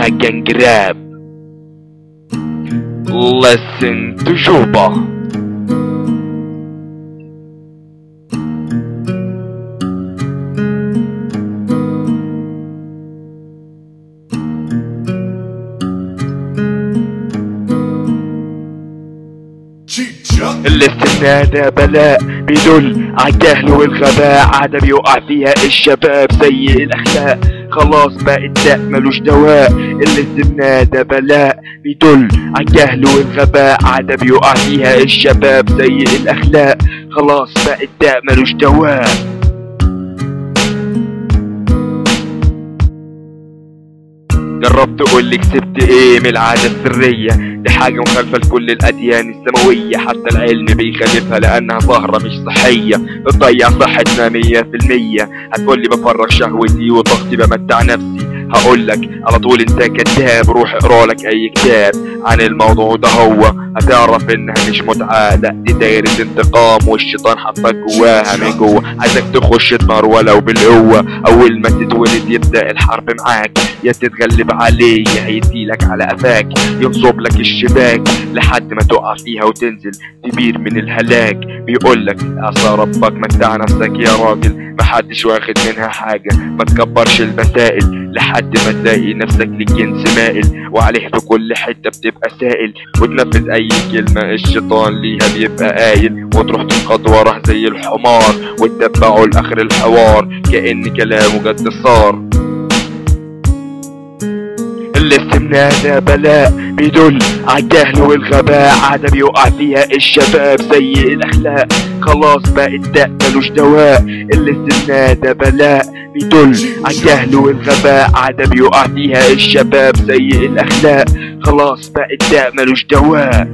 اسمها جنجراب listen to Juba الاستثناء ده بلاء بيدل على الجهل والغباء عادة بيقع فيها الشباب سيء الأخلاق خلاص بقى الداء ملوش دواء الاستثناء ده بلاء بيدل على الجهل والغباء عادة بيقع فيها الشباب سيء الأخلاق خلاص بقى الداء ملوش دواء جربت تقول لي كسبت ايه من العادة السرية دي حاجة مخالفة لكل الأديان السماوية حتى العلم بيخالفها لأنها ظاهرة مش صحية بتضيع صحتنا مية في المية هتقول لي بفرغ شهوتي وطاقتي بمتع نفسي هقول لك على طول انت كذاب روح اقرا لك اي كتاب عن الموضوع ده هو هتعرف انها مش متعة لا دي دايرة انتقام والشيطان حطك جواها من جوه عايزك تخش النار ولو بالقوة اول ما تتولد يبدأ الحرب معاك يا تتغلب عليه يا هيديلك على قفاك ينصب لك الشباك لحد ما تقع فيها وتنزل تبير من الهلاك بيقولك عصى ربك متع نفسك يا راجل محدش واخد منها حاجة ما تكبرش المسائل لحد ما تلاقي نفسك للجنس مائل وعليه في كل حتة بتبقى سائل وتنفذ اي كلمة الشيطان ليها بيبقى قايل وتروح تنقض وراه زي الحمار وتتبعه لاخر الحوار كأن كلامه جد صار الاستمناء ده بلاء بيدل على الجهل والغباء عادة بيقع فيها الشباب سيء الأخلاق خلاص بقى الداء ملوش دواء الاستمناء ده بلاء بيدل على الجهل والغباء عادة بيقع فيها الشباب سيء الأخلاق خلاص بقى الداء ملوش دواء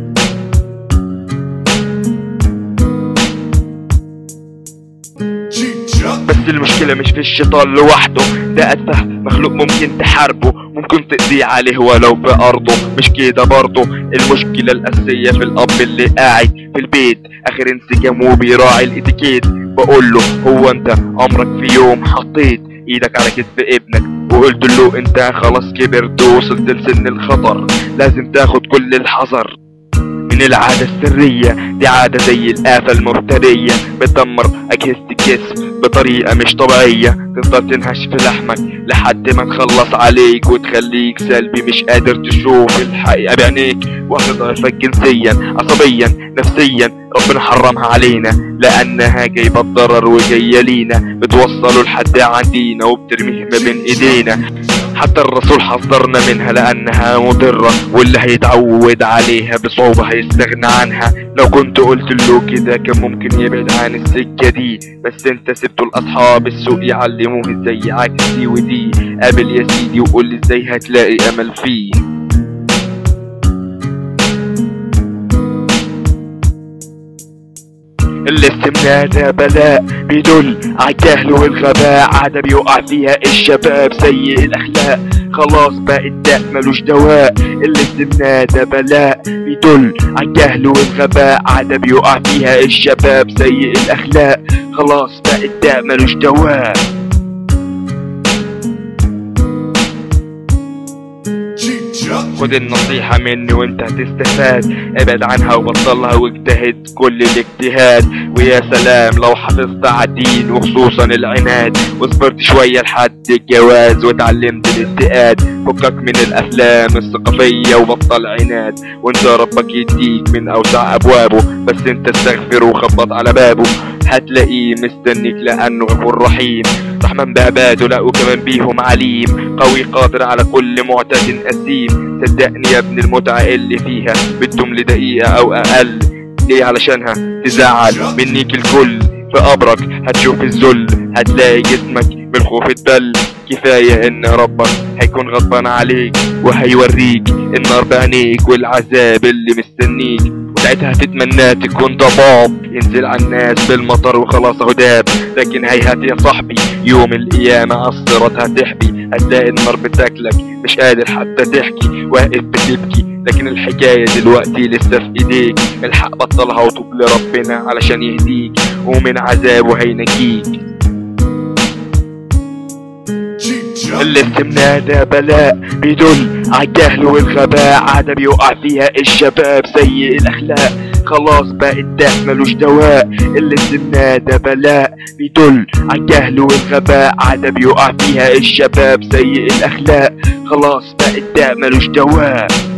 بس المشكلة مش في الشيطان لوحده ده أتفه مخلوق ممكن تحاربه ممكن تقضي عليه ولو بأرضه مش كده برضه المشكلة الأساسية في الأب اللي قاعد في البيت آخر انسجام وبيراعي الاتيكيت بقول له هو أنت عمرك في يوم حطيت ايدك على كتف ابنك وقلت له انت خلاص كبرت ووصلت لسن الخطر لازم تاخد كل الحذر من العادة السرية دي عادة زي الآفة المفترية بتدمر أجهزة الجسم بطريقة مش طبيعية تفضل تنهش في لحمك لحد ما تخلص عليك وتخليك سلبي مش قادر تشوف الحقيقة بعينيك وهتضعفك جنسيا عصبيا نفسيا ربنا حرمها علينا لأنها جايبة الضرر وجاية لينا بتوصله لحد عندينا وبترميه ما بين ايدينا حتى الرسول حذرنا منها لأنها مضرة واللي هيتعود عليها بصعوبة هيستغنى عنها لو كنت قلت له كده كان ممكن يبعد عن السكة دي بس انت سبته لأصحاب السوق يعلموه ازاي يعاكس دي ودي قابل يا سيدي وقول لي ازاي هتلاقي أمل فيه الاستمناء ده بلاء بيدل على الجهل والغباء عادة بيقع فيها الشباب سيء الأخلاق خلاص بقى الداء ملوش دواء الاستمناء ده بلاء بيدل على الجهل والغباء عادة بيقع فيها الشباب سيء الأخلاق خلاص بقى الداء ملوش دواء خد النصيحة مني وانت هتستفاد ابعد عنها وبطلها واجتهد كل الاجتهاد ويا سلام لو حافظت على الدين وخصوصا العناد وصبرت شوية لحد الجواز واتعلمت الانتقاد فكك من الافلام الثقافية وبطل عناد وانت ربك يديك من اوسع ابوابه بس انت استغفر وخبط على بابه هتلاقيه مستنيك لانه غفور رحيم رحمن بعباده لا وكمان بيهم عليم قوي قادر على كل معتد أثيم صدقني يا ابن المتعة اللي فيها بتدوم لدقيقة أو أقل ليه علشانها تزعل منيك الكل في قبرك هتشوف الذل هتلاقي جسمك بالخوف اتبل كفاية ان ربك هيكون غضبان عليك وهيوريك النار بعينيك والعذاب اللي مستنيك ساعتها هتتمنى تكون ضباب ينزل على الناس بالمطر وخلاص اهو داب لكن هيهات يا صاحبي يوم القيامة عالصراط هتحبي هتلاقي النار بتاكلك مش قادر حتى تحكي واقف بتبكي لكن الحكاية دلوقتي لسه في ايديك الحق بطلها وطوب لربنا علشان يهديك ومن عذابه هينجيك الاستمناء ده بلاء بيدل عالجهل والغباء عادة بيقع فيها الشباب سيء الأخلاق خلاص بقى الداء ملوش دواء اللي سمناه ده بلاء بيدل عالجهل والغباء عادة بيقع فيها الشباب سيء الأخلاق خلاص بقى الداء ملوش دواء